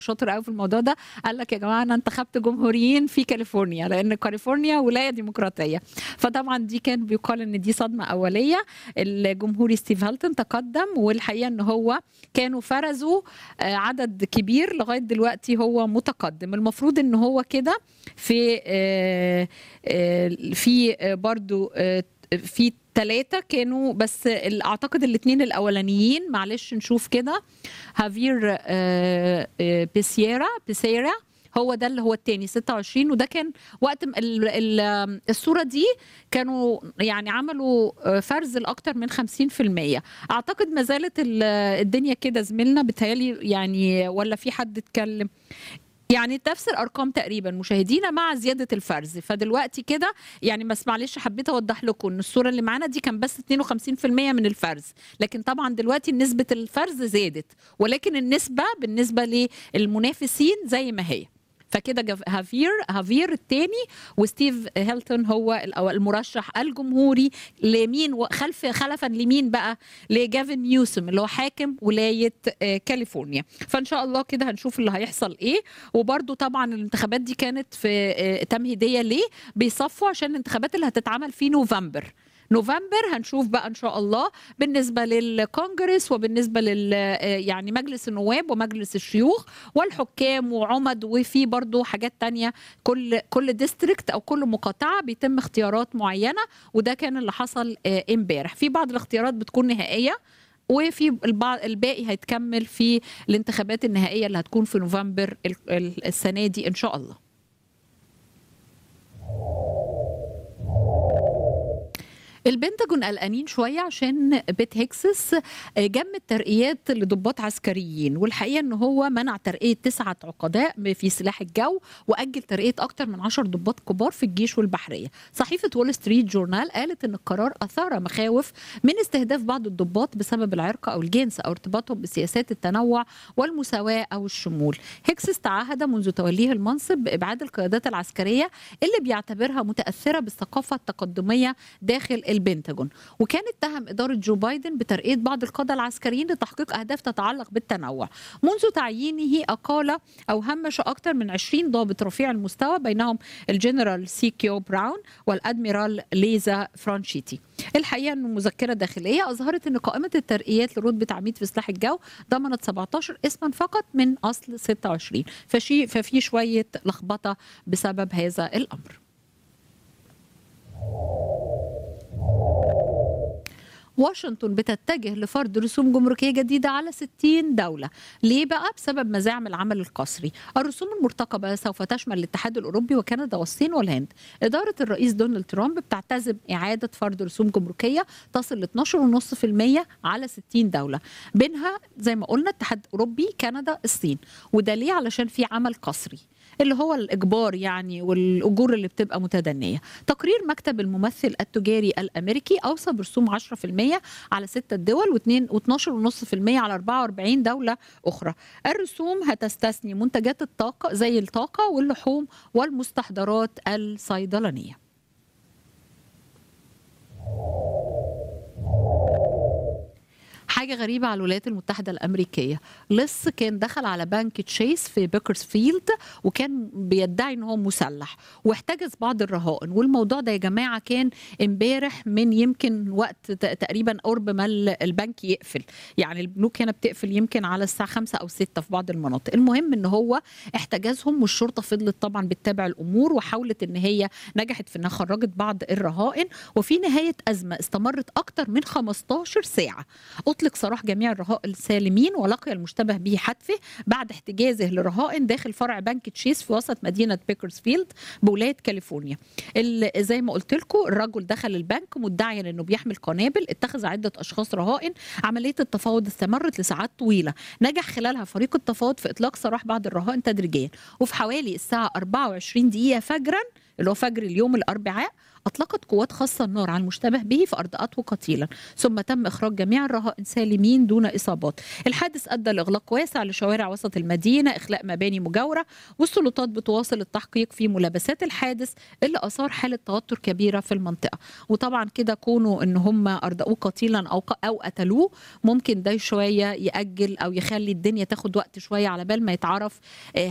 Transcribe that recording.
شاطر قوي في الموضوع ده قال لك يا جماعه انا انتخبت جمهوريين في كاليفورنيا لان كاليفورنيا ولايه ديمقراطيه فطبعا دي كان بيقال ان دي صدمه اوليه الجمهوري ستيف هالتون تقدم والحقيقه ان هو كانوا فرزوا آه، عدد كبير لغايه دلوقتي هو متقدم المفروض ان هو كده في آه، آه، في آه، برضو آه، في ثلاثة كانوا بس ال- اعتقد الاثنين الاولانيين معلش نشوف كده هافير آه، آه، بيسيرا بيسيرا هو ده اللي هو التاني 26 وده كان وقت م- ال- ال- الصورة دي كانوا يعني عملوا آه، فرز لأكتر من 50% أعتقد ما زالت ال- الدنيا كده زميلنا بتهيألي يعني ولا في حد اتكلم يعني نفس الارقام تقريبا مشاهدينا مع زياده الفرز فدلوقتي كده يعني بس معلش حبيت اوضح لكم ان الصوره اللي معانا دي كان بس 52% من الفرز لكن طبعا دلوقتي نسبه الفرز زادت ولكن النسبه بالنسبه للمنافسين زي ما هي فكده جف- هافير هافير الثاني وستيف هيلتون هو ال- أو المرشح الجمهوري لمين وخلف خلفا لمين بقى لجافن نيوسم اللي هو حاكم ولايه آه، كاليفورنيا فان شاء الله كده هنشوف اللي هيحصل ايه وبرده طبعا الانتخابات دي كانت في آه، تمهيديه ليه بيصفوا عشان الانتخابات اللي هتتعمل في نوفمبر نوفمبر هنشوف بقى ان شاء الله بالنسبه للكونجرس وبالنسبه لل آه، يعني مجلس النواب ومجلس الشيوخ والحكام وعمد وفي برضو حاجات تانية كل كل ديستريكت او كل مقاطعه بيتم اختيارات معينه وده كان اللي حصل آه، امبارح في بعض الاختيارات بتكون نهائيه وفي البعض الباقي هيتكمل في الانتخابات النهائيه اللي هتكون في نوفمبر ال- ال- السنه دي ان شاء الله البنتاجون قلقانين شويه عشان بيت هيكسس جمد ترقيات لضباط عسكريين والحقيقه ان هو منع ترقيه تسعه عقداء في سلاح الجو واجل ترقيه اكتر من 10 ضباط كبار في الجيش والبحريه صحيفه وول ستريت جورنال قالت ان القرار اثار مخاوف من استهداف بعض الضباط بسبب العرق او الجنس او ارتباطهم بسياسات التنوع والمساواه او الشمول هيكسس تعهد منذ توليه المنصب بابعاد القيادات العسكريه اللي بيعتبرها متاثره بالثقافه التقدميه داخل البنتاجون وكان اتهم اداره جو بايدن بترقيه بعض القاده العسكريين لتحقيق اهداف تتعلق بالتنوع منذ تعيينه اقال او همش اكثر من 20 ضابط رفيع المستوى بينهم الجنرال سيكيو براون والادميرال ليزا فرانشيتي الحقيقه انه مذكره داخليه اظهرت ان قائمه الترقيات لرتبه عميد في سلاح الجو ضمنت 17 اسما فقط من اصل 26 فشي ففي شويه لخبطه بسبب هذا الامر واشنطن بتتجه لفرض رسوم جمركية جديدة على 60 دولة ليه بقى؟ بسبب مزاعم العمل القسري الرسوم المرتقبة سوف تشمل الاتحاد الأوروبي وكندا والصين والهند إدارة الرئيس دونالد ترامب بتعتزم إعادة فرض رسوم جمركية تصل ل 12.5% على 60 دولة بينها زي ما قلنا اتحاد أوروبي كندا الصين وده ليه علشان في عمل قسري اللي هو الإجبار يعني والأجور اللي بتبقى متدنية تقرير مكتب الممثل التجاري الأمريكي أوصى برسوم 10% على ستة دول و12.5% على 44 دولة أخرى الرسوم هتستثني منتجات الطاقة زي الطاقة واللحوم والمستحضرات الصيدلانية حاجة غريبة على الولايات المتحدة الأمريكية لص كان دخل على بنك تشيس في بيكرسفيلد وكان بيدعي ان هو مسلح واحتجز بعض الرهائن والموضوع ده يا جماعة كان امبارح من يمكن وقت ت- تقريبا قرب ما ال- البنك يقفل يعني البنوك هنا بتقفل يمكن على الساعة خمسة أو ستة في بعض المناطق المهم ان هو احتجزهم والشرطة فضلت طبعا بتتابع الأمور وحاولت ان هي نجحت في انها خرجت بعض الرهائن وفي نهاية أزمة استمرت أكتر من 15 ساعة أطلق سراح جميع الرهائن السالمين ولقي المشتبه به حتفه بعد احتجازه لرهائن داخل فرع بنك تشيس في وسط مدينة بيكرسفيلد بولاية كاليفورنيا ال- زي ما قلت لكم الرجل دخل البنك مدعيا انه بيحمل قنابل اتخذ عدة اشخاص رهائن عملية التفاوض استمرت لساعات طويلة نجح خلالها فريق التفاوض في اطلاق سراح بعض الرهائن تدريجيا وفي حوالي الساعة 24 دقيقة فجرا اللي هو فجر اليوم الاربعاء اطلقت قوات خاصه النار على المشتبه به فارضاته قتيلا ثم تم اخراج جميع الرهائن سالمين دون اصابات الحادث ادى لاغلاق واسع لشوارع وسط المدينه اخلاء مباني مجاوره والسلطات بتواصل التحقيق في ملابسات الحادث اللي اثار حاله توتر كبيره في المنطقه وطبعا كده كونوا ان هم ارضاوه قتيلا او او قتلوه ممكن ده شويه ياجل او يخلي الدنيا تاخد وقت شويه على بال ما يتعرف